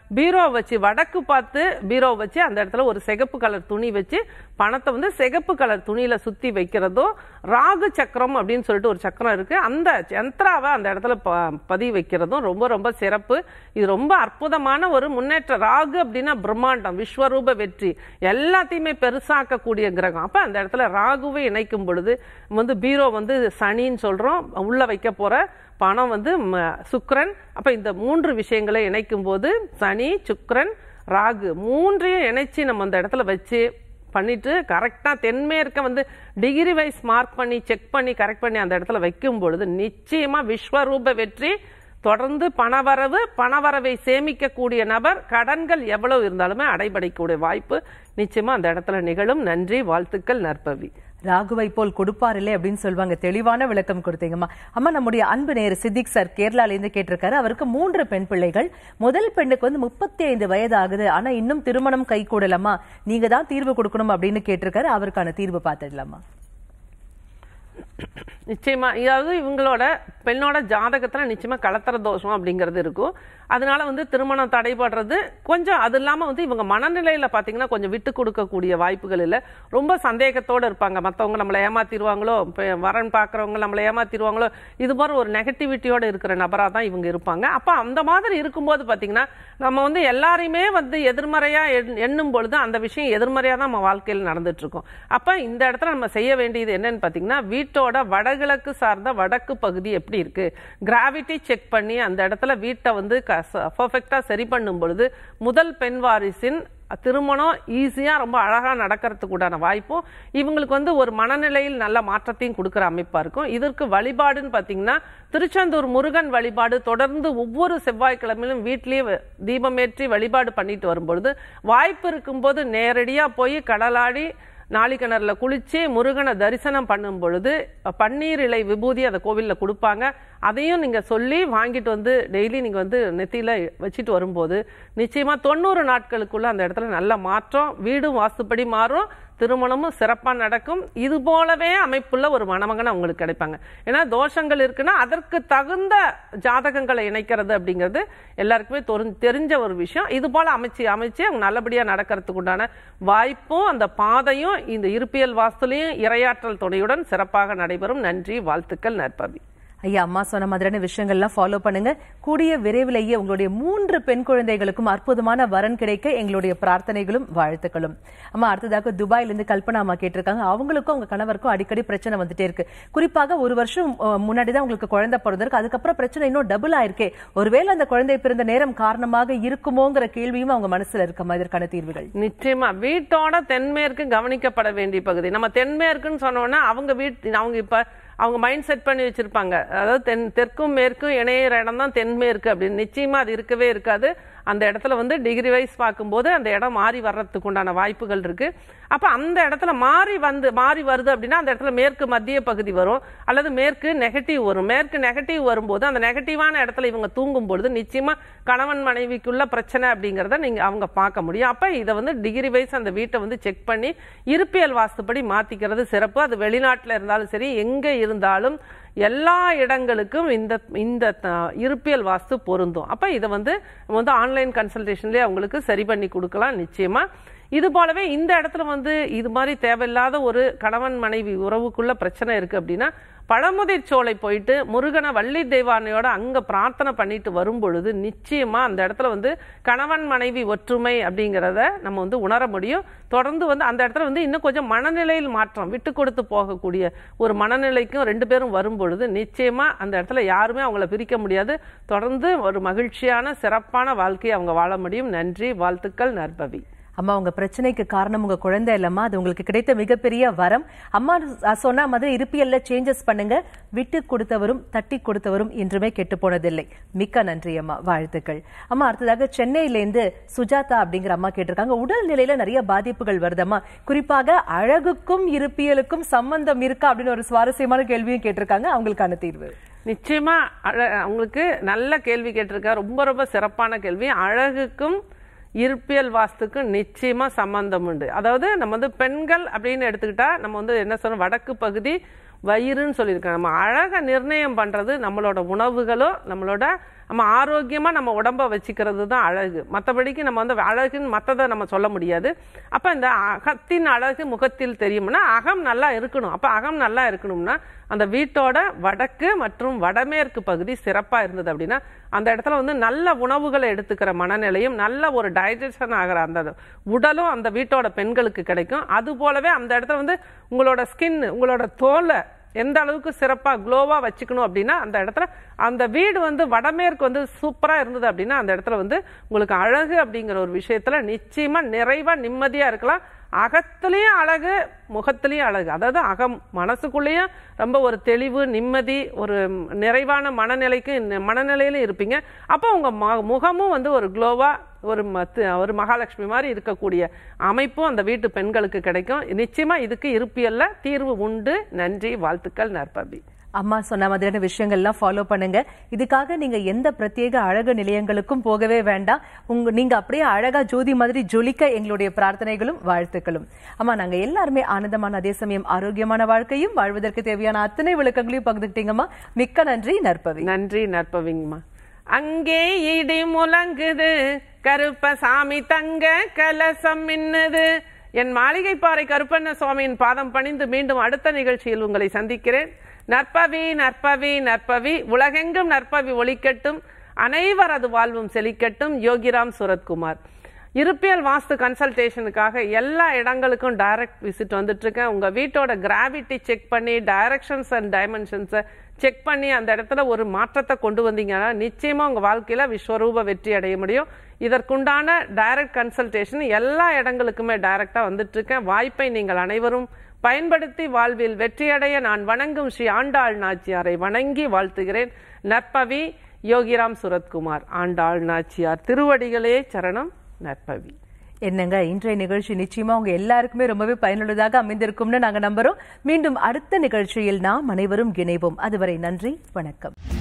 பீரோ வச்சு வடக்கு பார்த்து பீரோ வச்சு அந்த இடத்துல ஒரு சிகப்பு கலர் துணி வச்சு பணத்தை வந்து சிகப்பு கலர் துணியில சுத்தி வைக்கிறதும் ராகு சக்கரம் அப்படின்னு சொல்லிட்டு ஒரு சக்கரம் இருக்கு அந்த யந்திராவை அந்த இடத்துல ப- பதிவு வைக்கிறதும் ரொம்ப ரொம்ப சிறப்பு இது ரொம்ப அற்புதமான ஒரு முன்னேற்ற ராகு அப்படின்னா பிரம்மாண்டம் விஸ்வரூப வெற்றி எல்லாத்தையுமே பெருசாக்கக்கூடிய கிரகம் அப்ப அந்த இடத்துல ராகுவை இணைக்கும் பொழுது வந்து பீரோ வந்து சனின்னு சொல்றோம் உள்ள வைக்க போற பணம் வந்து ம- சுக்கிரன் அப்ப இந்த மூன்று விஷயங்களை இணைக்கும் போது சனி சுக்கிரன் ராகு மூன்றையும் இணைச்சு நம்ம அந்த இடத்துல வச்சு பண்ணிட்டு கரெக்டா தென்மேற்க வந்து டிகிரி வைஸ் மார்க் பண்ணி செக் பண்ணி கரெக்ட் பண்ணி அந்த இடத்துல வைக்கும் பொழுது நிச்சயமா விஸ்வரூப வெற்றி தொடர்ந்து பணவரவு பணவரவை சேமிக்கக்கூடிய நபர் கடன்கள் எவ்வளவு இருந்தாலுமே அடைபடைக்கூடிய வாய்ப்பு நிச்சயமா அந்த இடத்துல நிகழும் நன்றி வாழ்த்துக்கள் நற்பவி ராகுவை போல் கொடுப்பாரில்லை அப்படின்னு சொல்லுவாங்க தெளிவான விளக்கம் கொடுத்தீங்கம்மா அம்மா நம்முடைய அன்பு நேரு சித்திக் சார் கேரளால இருந்து கேட்டிருக்காரு அவருக்கு மூன்று பெண் பிள்ளைகள் முதல் பெண்ணுக்கு வந்து முப்பத்தி ஐந்து வயது ஆகுது ஆனா இன்னும் திருமணம் கை கூடலம்மா நீங்க தான் தீர்வு கொடுக்கணும் அப்படின்னு கேட்டிருக்காரு அவருக்கான தீர்வு பார்த்துடலாமா நிச்சயமா இதாவது இவங்களோட பெண்ணோட ஜாதகத்துல நிச்சயமா கலத்தர தோஷம் அப்படிங்கிறது இருக்கும் அதனால வந்து திருமணம் தடைபடுறது கொஞ்சம் அது இல்லாம வந்து இவங்க மனநிலையில பாத்தீங்கன்னா கொஞ்சம் விட்டு கொடுக்கக்கூடிய வாய்ப்புகள் இல்லை ரொம்ப சந்தேகத்தோட இருப்பாங்க மத்தவங்க நம்மளை ஏமாத்திடுவாங்களோ இப்ப வரன் பாக்குறவங்க நம்மளை ஏமாத்திடுவாங்களோ இது மாதிரி ஒரு நெகட்டிவிட்டியோட இருக்கிற நபரா தான் இவங்க இருப்பாங்க அப்ப அந்த மாதிரி இருக்கும்போது பாத்தீங்கன்னா நம்ம வந்து எல்லாரையுமே வந்து எதிர்மறையா எண்- எண்ணும் பொழுது அந்த விஷயம் எதிர்மறையா தான் நம்ம வாழ்க்கையில் நடந்துட்டு இருக்கோம் அப்ப இந்த இடத்துல நம்ம செய்ய வேண்டியது என்னன்னு பாத்தீங்கன்னா வீட்டோட வடகிழக்கு சார்ந்த வடக்கு பகுதி எப்படி இருக்கு கிராவிட்டி செக் பண்ணி அந்த இடத்துல வீட்டை வந்து பர்ஃபெக்டா சரி பண்ணும் பொழுது முதல் பெண் வாரிசின் திருமணம் ஈஸியா ரொம்ப அழகா நடக்கிறதுக்கு உண்டான வாய்ப்பும் இவங்களுக்கு வந்து ஒரு மனநிலையில் நல்ல மாற்றத்தையும் கொடுக்கிற அமைப்பா இருக்கும் இதற்கு வழிபாடுன்னு பாத்தீங்கன்னா திருச்செந்தூர் முருகன் வழிபாடு தொடர்ந்து ஒவ்வொரு செவ்வாய்க்கிழமையிலும் வீட்லயே வ- தீபமேற்றி வழிபாடு பண்ணிட்டு வரும்பொழுது வாய்ப்பு இருக்கும்போது நேரடியா போய் கடலாடி நாளிக்கிணறுல குளிச்சு முருகனை தரிசனம் பண்ணும் பொழுது பன்னீர் இலை விபூதி அந்த கோவில்ல கொடுப்பாங்க அதையும் நீங்க சொல்லி வாங்கிட்டு வந்து டெய்லி நீங்க வந்து நெத்தியில வச்சுட்டு வரும்போது நிச்சயமா தொண்ணூறு நாட்களுக்குள்ள அந்த இடத்துல நல்ல மாற்றம் வீடும் வாஸ்துப்படி மாறும் திருமணமும் சிறப்பா நடக்கும் இது போலவே அமைப்புள்ள ஒரு மணமகன் அவங்களுக்கு கிடைப்பாங்க ஏன்னா தோஷங்கள் இருக்குன்னா அதற்கு தகுந்த ஜாதகங்களை இணைக்கிறது அப்படிங்கிறது எல்லாருக்குமே தொரு- தெரிஞ்ச ஒரு விஷயம் இது போல அமைச்சு அமைச்சு அவங்க நல்லபடியா நடக்கிறதுக்கு உண்டான வாய்ப்பும் அந்த பாதையும் இந்த இருப்பியல் வாஸ்துலையும் இரையாற்றல் துணையுடன் சிறப்பாக நடைபெறும் நன்றி வாழ்த்துக்கள் நற்பவி ஐயா அம்மா சொன்ன மாதிரியான விஷயங்கள்லாம் ஃபாலோ பண்ணுங்க கூடிய விரைவிலேயே உங்களுடைய மூன்று பெண் குழந்தைகளுக்கும் அற்புதமான வரன் கிடைக்க எங்களுடைய பிரார்த்தனைகளும் வாழ்த்துக்களும் அம்மா அடுத்ததாக துபாயில இருந்து கல்பனா அம்மா கேட்டிருக்காங்க அவங்களுக்கும் அவங்க கணவருக்கும் அடிக்கடி பிரச்சனை வந்துட்டே இருக்கு குறிப்பாக ஒரு வருஷம் அஹ், முன்னாடி தான் உங்களுக்கு குழந்தை பிறந்திருக்கு அதுக்கப்புறம் பிரச்சனை இன்னும் டபுள் ஆயிருக்கே ஒருவேளை அந்த குழந்தை பிறந்த நேரம் காரணமாக இருக்குமோங்கிற கேள்வியும் அவங்க மனசுல இருக்கமா இதற்கான தீர்வுகள் நிச்சயமா வீட்டோட தென்மேற்கு கவனிக்கப்பட வேண்டிய பகுதி நம்ம தென்மேற்குன்னு சொன்னோம்னா அவங்க வீட்டு அவங்க இப்ப அவங்க மைண்ட் செட் பண்ணி வச்சிருப்பாங்க அதாவது தென் தெற்கும் மேற்கும் இணையிற இடம் தான் தென்மேற்கு அப்படின்னு நிச்சயமா அது இருக்கவே இருக்காது அந்த இடத்துல வந்து டிகிரி வைஸ் பார்க்கும்போது அந்த இடம் மாறி வர்றதுக்கு உண்டான வாய்ப்புகள் இருக்கு அப்ப அந்த இடத்துல மாறி வந்து மாறி வருது அப்படின்னா அந்த இடத்துல மேற்கு மத்திய பகுதி வரும் அல்லது மேற்கு நெகட்டிவ் வரும் மேற்கு நெகட்டிவ் வரும்போது அந்த நெகட்டிவான இடத்துல இவங்க தூங்கும் பொழுது நிச்சயமா கணவன் மனைவிக்குள்ள பிரச்சனை அப்படிங்கறத நீங்க அவங்க பார்க்க முடியும் அப்ப இதை வந்து டிகிரி வைஸ் அந்த வீட்டை வந்து செக் பண்ணி இருப்பியல் வாஸ்துப்படி மாத்திக்கிறது சிறப்பு அது வெளிநாட்டுல இருந்தாலும் சரி எங்க இருந்தாலும் எல்லா இடங்களுக்கும் இந்த இந்த த- இருப்பியல் வாஸ்து பொருந்தும் அப்ப இதை வந்து நம்ம வந்து ஆன்லைன் கன்சல்டேஷன்லயே அவங்களுக்கு சரி பண்ணி கொடுக்கலாம் நிச்சயமா இது போலவே இந்த இடத்துல வந்து இது மாதிரி தேவையில்லாத ஒரு கணவன் மனைவி உறவுக்குள்ள பிரச்சனை இருக்கு அப்படின்னா பழமுதிர் சோலை போயிட்டு முருகனை வள்ளி தெய்வானையோட அங்க பிரார்த்தனை பண்ணிட்டு வரும் பொழுது நிச்சயமா அந்த இடத்துல வந்து கணவன் மனைவி ஒற்றுமை அப்படிங்கிறத நம்ம வந்து உணர முடியும் தொடர்ந்து வந்து அந்த இடத்துல வந்து இன்னும் கொஞ்சம் மனநிலையில் மாற்றம் விட்டு கொடுத்து போகக்கூடிய ஒரு மனநிலைக்கும் ரெண்டு பேரும் வரும் பொழுது நிச்சயமா அந்த இடத்துல யாருமே அவங்கள பிரிக்க முடியாது தொடர்ந்து ஒரு மகிழ்ச்சியான சிறப்பான வாழ்க்கையை அவங்க வாழ முடியும் நன்றி வாழ்த்துக்கள் நற்பவி அம்மா உங்க பிரச்சனைக்கு காரணம் உங்க குழந்தை இல்லம்மா அது உங்களுக்கு கிடைத்த மிகப்பெரிய வரம் அம்மா அஹ், சொன்ன மாதிரி இருப்பியல்ல சேஞ்சஸ் பண்ணுங்க விட்டு கொடுத்தவரும் தட்டி கொடுத்தவரும் என்றுமே கெட்டு போனதில்லை மிக்க நன்றி அம்மா வாழ்த்துக்கள் அம்மா அடுத்ததாக சென்னையிலேருந்து சுஜாதா அப்படிங்கிற அம்மா கேட்டிருக்காங்க உடல் நிலையில நிறைய பாதிப்புகள் வருதம்மா குறிப்பாக அழகுக்கும் இருப்பியலுக்கும் சம்பந்தம் இருக்கா அப்படின்னு ஒரு சுவாரஸ்யமான கேள்வியும் கேட்டிருக்காங்க அவங்களுக்கான தீர்வு நிச்சயமா அழ- அவங்களுக்கு நல்ல கேள்வி கேட்டிருக்கா ரொம்ப ரொம்ப சிறப்பான கேள்வி அழகுக்கும் இருப்பியல் வாஸ்துக்கும் நிச்சயமா சம்பந்தம் உண்டு அதாவது நம்ம வந்து பெண்கள் அப்படின்னு எடுத்துக்கிட்டா நம்ம வந்து என்ன சொல்றோம் வடக்கு பகுதி வயிறுன்னு சொல்லியிருக்காங்க நம்ம அழகை நிர்ணயம் பண்றது நம்மளோட உணவுகளோ நம்மளோட நம்ம ஆரோக்கியமா நம்ம உடம்ப வச்சுக்கிறது தான் அழகு மற்றபடிக்கு நம்ம வந்து அழகுன்னு மற்றதை நம்ம சொல்ல முடியாது அப்ப இந்த அகத்தின் அழகு முகத்தில் தெரியும்னா அகம் நல்லா இருக்கணும் அப்ப அகம் நல்லா இருக்கணும்னா அந்த வீட்டோட வடக்கு மற்றும் வடமேற்கு பகுதி சிறப்பா இருந்தது அப்படின்னா அந்த இடத்துல வந்து நல்ல உணவுகளை எடுத்துக்கிற மனநிலையும் நல்ல ஒரு டைஜஷன் ஆகிற அந்த உடலும் அந்த வீட்டோட பெண்களுக்கு கிடைக்கும் அது போலவே அந்த இடத்துல வந்து உங்களோட ஸ்கின் உங்களோட தோலை எந்த அளவுக்கு சிறப்பா க்ளோவா வச்சுக்கணும் அப்படின்னா அந்த இடத்துல அந்த வீடு வந்து வடமேற்கு வந்து சூப்பரா இருந்தது அப்படின்னா அந்த இடத்துல வந்து உங்களுக்கு அழகு அப்படிங்கிற ஒரு விஷயத்துல நிச்சயமா நிறைவா நிம்மதியா இருக்கலாம் அகத்துலயும் அழகு முகத்திலையும் அழகு அதாவது அகம் மனசுக்குள்ளேயும் ரொம்ப ஒரு தெளிவு நிம்மதி ஒரு நிறைவான மனநிலைக்கு மனநிலையிலும் இருப்பீங்க அப்போ உங்க ம- முகமும் வந்து ஒரு க்ளோவா ஒரு மத்து ஒரு மகாலட்சுமி மாதிரி இருக்கக்கூடிய அமைப்பும் அந்த வீட்டு பெண்களுக்கு கிடைக்கும் நிச்சயமா இதுக்கு இருப்பியல்ல தீர்வு உண்டு நன்றி வாழ்த்துக்கள் நற்பவி அம்மா சொன்ன மாதிரியான விஷயங்கள்லாம் ஃபாலோ பண்ணுங்க இதுக்காக நீங்க எந்த பிரத்யேக அழகு நிலையங்களுக்கும் போகவே வேண்டாம் உங்க நீங்க அப்படியே அழகா ஜோதி மாதிரி ஜொலிக்க எங்களுடைய பிரார்த்தனைகளும் வாழ்த்துக்களும் அம்மா நாங்க எல்லாருமே ஆனந்தமான அதே சமயம் ஆரோக்கியமான வாழ்க்கையும் வாழ்வதற்கு தேவையான அத்தனை விளக்கங்களையும் பகிர்ந்துக்கிட்டீங்கம்மா மிக்க நன்றி நற்பவி நன்றி நற்பவிங்கம்மா அங்கே இடி முழங்குது கருப்பசாமி தங்க கலசம் மின்னுது என் மாளிகை பாறை கருப்பண்ண சுவாமியின் பாதம் பணிந்து மீண்டும் அடுத்த நிகழ்ச்சியில் உங்களை சந்திக்கிறேன் நற்பவி நற்பவி நற்பவி உலகெங்கும் நற்பவி ஒளிக்கட்டும் அனைவரது வாழ்வும் செழிக்கட்டும் யோகிராம் சுரத்குமார் இருப்பியல் வாஸ்து கன்சல்டேஷனுக்காக எல்லா இடங்களுக்கும் டைரக்ட் விசிட் வந்துட்டு இருக்கேன் உங்க வீட்டோட கிராவிட்டி செக் பண்ணி டைரக்ஷன்ஸ் அண்ட் டைமென்ஷன்ஸை செக் பண்ணி அந்த இடத்துல ஒரு மாற்றத்தை கொண்டு வந்தீங்கன்னா நிச்சயமா உங்க வாழ்க்கையில விஸ்வரூப வெற்றி அடைய முடியும் இதற்குண்டான டைரக்ட் கன்சல்டேஷன் எல்லா இடங்களுக்குமே டைரக்டா வந்துட்டு இருக்கேன் வாய்ப்பை நீங்கள் அனைவரும் பயன்படுத்தி வாழ்வில் வெற்றியடைய நான் வணங்கும் ஸ்ரீ ஆண்டாள் நாச்சியாரை வணங்கி வாழ்த்துகிறேன் நற்பவி யோகிராம் சுரத்குமார் ஆண்டாள் நாச்சியார் திருவடிகளே சரணம் நற்பவி என்னங்க இன்றைய நிகழ்ச்சி நிச்சயமா உங்க எல்லாருக்குமே ரொம்பவே பயனுள்ளதாக அமைந்திருக்கும்னு நாங்க நம்புறோம் மீண்டும் அடுத்த நிகழ்ச்சியில் நாம் அனைவரும் இணைவோம் அதுவரை நன்றி வணக்கம்